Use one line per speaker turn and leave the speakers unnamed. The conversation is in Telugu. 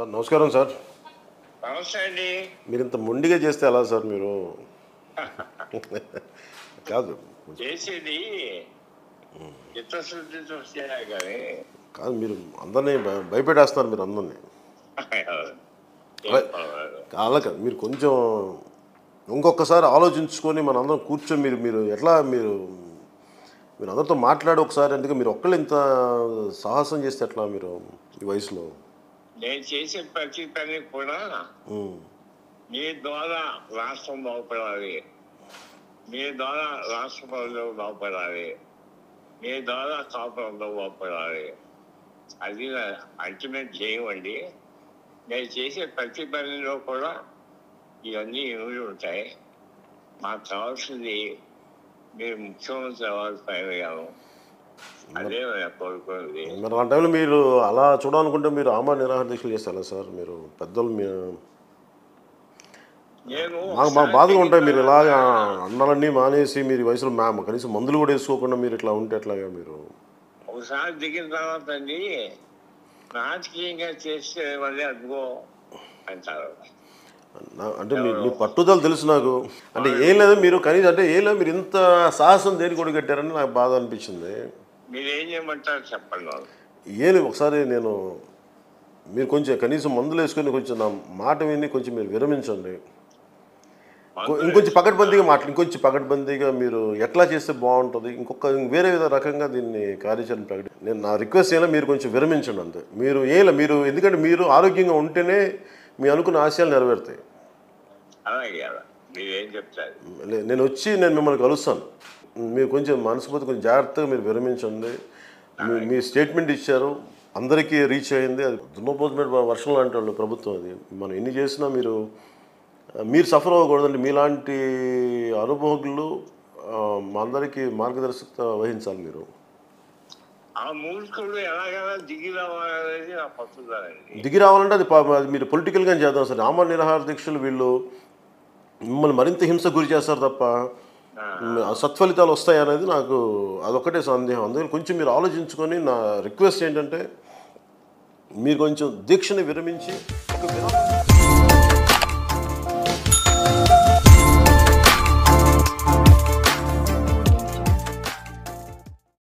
సార్ నమస్కారం సార్
నమస్తే అండి
మీరు ఇంత మొండిగా చేస్తే ఎలా సార్ మీరు కాదు
చేసేది చిత్తశుద్ధితో చేయాలి కానీ
కాదు మీరు అందరినీ భయ- భయపెట్టేస్తున్నారు మీరు అందరినీ
ఏం పర్వాలేదు.
అలా కాదు మీరు కొంచెం ఇంకొకసారి ఆలోచించుకొని మన అందరం కూర్చొని మీరు మీరు ఎట్లా మీరు మీరు అందరితో మాట్లాడి ఒకసారి అందుకే మీరు ఒక్కళ్ళు ఇంత సాహసం చేస్తే ఎట్లా మీరు ఈ వయసులో
నేను చేసే ప్రతి పని కూడా
ఉమ్.
మీ ద్వారా రాష్ట్రం బాగుపడాలి మీ ద్వారా రాష్ట్ర ప్రజలు బాగుపడాలి మీ ద్వారా కాపురంలో బాగుపడాలి అది అల్టిమేట్ చేయండి నేను చేసే ప్రతి పనిలో కూడా ఇవన్నీ ఇవి ఉంటాయి మాకు కావాల్సింది మీరు ముఖ్యమంత్రి అవ్వాలి పైన అదే నేను కోరుకున్నది
మరి ఆ టైంలో మీరు అలా చూడాలనుకుంటే మీరు ఆమా నిరాహార దీక్షలు చేస్తారా సార్ మీరు పెద్దలు మీ
నేను
మాకు మాకు బాధగా ఉంటాయి మీరు ఇలాగా అన్నాలన్నీ మానేసి మీరు ఈ వయసులో మా కనీసం మందులు కూడా వేసుకోకుండా మీరు ఇట్లా ఉంటే ఎట్లాగా మీరు
ఒకసారి దిగిన తర్వాత అండి రాజకీయంగా చేస్తే మళ్ళీ అదిగో అంటారు
నా- అంటే మీ మీ పట్టుదల తెలుసు నాకు అంటే ఏం లేదు మీరు కనీసం అంటే ఏం లేదు మీరు ఇంత సాహసం దేని కూడా కట్టారని నాకు బాధ అనిపించింది
మీరు ఏం చేయమంటారు చెప్పండి వాళ్ళు.
ఏం లేదు ఒకసారి నేను మీరు కొంచెం కనీసం మందులు వేసుకొని కొంచెం నా మాట విని కొంచెం మీరు విరమించండి కొ- ఇంకొంచెం పకడ్బందీగా మాట్లా ఇంకొంచెం పకడ్బందీగా మీరు ఎట్లా చేస్తే బాగుంటుంది ఇంకొక వేరే విధ రకంగా దీన్ని కార్యాచరణ ప్రకటి నేను నా రిక్వెస్ట్ అయినా మీరు కొంచెం విరమించండి అంతే మీరు ఏం మీరు ఎందుకంటే మీరు ఆరోగ్యంగా ఉంటేనే మీ అనుకున్న ఆశయాలు నెరవేరుతాయి
అలాగే అలా మీరు ఏం చెప్తారు
లే- నేను వచ్చి నేను మిమ్మల్ని కలుస్తాను మీరు కొంచెం మనసుపోతే కొంచెం జాగ్రత్తగా మీరు విరమించండి మీ మీ స్టేట్మెంట్ ఇచ్చారు అందరికీ రీచ్ అయింది అది దున్నపోతున్న వర్షం లాంటి వాళ్ళు ప్రభుత్వం అది మనం ఎన్ని చేసినా మీరు మీరు సఫర్ అవ్వకూడదండి మీలాంటి అనుభవజ్ఞులు ఆ, మా అందరికీ మార్గదర్శకత వహించాలి మీరు
ఆ మూర్ఖులు ఎలాగైనా దిగి రావాలనేది నా పట్టుదలండి
దిగి రావాలంటే అది పా- అది మీరు పొలిటికల్గా చేద్దాం సార్ రామ నిరాహార దీక్షలు వీళ్ళు మిమ్మల్ని మరింత హింస గురి చేస్తారు తప్ప ఆ సత్ఫలితాలు వస్తాయి అనేది నాకు అదొక్కటే సందేహం అందుకని కొంచెం మీరు ఆలోచించుకొని నా రిక్వెస్ట్ ఏంటంటే మీరు కొంచెం దీక్షని విరమించి ఒక విరామం